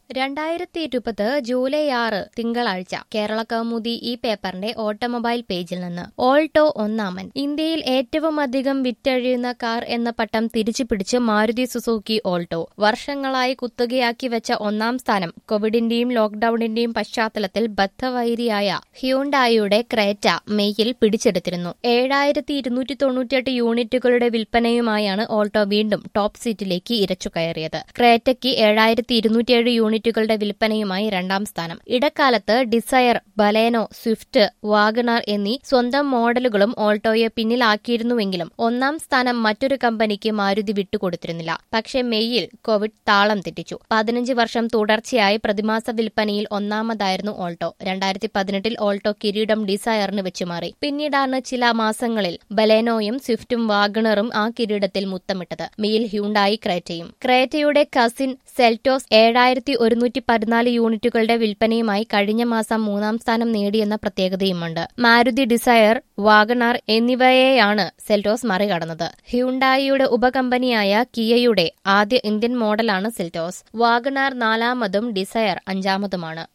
രണ്ടായിരത്തി ഇരുപത് ജൂലൈ ആറ് തിങ്കളാഴ്ച കേരള കൗമുദി ഈ പേപ്പറിന്റെ ഓട്ടോമൊബൈൽ പേജിൽ നിന്ന് ഓൾട്ടോ ഒന്നാമൻ ഇന്ത്യയിൽ ഏറ്റവും അധികം വിറ്റഴിയുന്ന കാർ എന്ന പട്ടം തിരിച്ചു പിടിച്ച് മാരുതി സുസുക്കി ഓൾട്ടോ വർഷങ്ങളായി കുത്തകയാക്കി വെച്ച ഒന്നാം സ്ഥാനം കോവിഡിന്റെയും ലോക്ഡൌണിന്റെയും പശ്ചാത്തലത്തിൽ ബദ്ധവൈരിയായ ഹ്യൂണ്ടായിയുടെ ക്രേറ്റ മെയ്യിൽ പിടിച്ചെടുത്തിരുന്നു ഏഴായിരത്തി ഇരുന്നൂറ്റി തൊണ്ണൂറ്റിയെട്ട് യൂണിറ്റുകളുടെ വിൽപ്പനയുമായാണ് ഓൾട്ടോ വീണ്ടും ടോപ്പ് സീറ്റിലേക്ക് ഇരച്ചു കയറിയത് ക്രേറ്റയ്ക്ക് ഏഴായിരത്തി ഇരുന്നൂറ്റിയേഴ് യൂണിറ്റുകളുടെ വിൽപ്പനയുമായി രണ്ടാം സ്ഥാനം ഇടക്കാലത്ത് ഡിസയർ ബലേനോ സ്വിഫ്റ്റ് വാഗണാർ എന്നീ സ്വന്തം മോഡലുകളും ഓൾട്ടോയെ പിന്നിലാക്കിയിരുന്നുവെങ്കിലും ഒന്നാം സ്ഥാനം മറ്റൊരു കമ്പനിക്ക് മാരുതി വിട്ടുകൊടുത്തിരുന്നില്ല പക്ഷേ മെയ്യിൽ കോവിഡ് താളം തെറ്റിച്ചു പതിനഞ്ച് വർഷം തുടർച്ചയായി പ്രതിമാസ വിൽപ്പനയിൽ ഒന്നാമതായിരുന്നു ഓൾട്ടോ രണ്ടായിരത്തി പതിനെട്ടിൽ ഓൾട്ടോ കിരീടം ഡിസയറിന് വെച്ചുമാറി പിന്നീടാണ് ചില മാസങ്ങളിൽ ബലേനോയും സ്വിഫ്റ്റും വാഗണറും ആ കിരീടത്തിൽ മുത്തമിട്ടത് മെയിൽ ഹ്യൂണ്ടായി ക്രേറ്റയും ക്രേറ്റയുടെ കസിൻ സെൽറ്റോസ് ഏഴായിരത്തി ഒരുന്നൂറ്റി പതിനാല് യൂണിറ്റുകളുടെ വിൽപ്പനയുമായി കഴിഞ്ഞ മാസം മൂന്നാം സ്ഥാനം നേടിയെന്ന പ്രത്യേകതയുമുണ്ട് മാരുതി ഡിസയർ വാഗണാർ എന്നിവയെയാണ് സെൽറ്റോസ് മറികടന്നത് ഹ്യൂണ്ടായിയുടെ ഉപകമ്പനിയായ കിയയുടെ ആദ്യ ഇന്ത്യൻ മോഡലാണ് സെൽറ്റോസ് വാഗണാർ നാലാമതും ഡിസയർ അഞ്ചാമതുമാണ്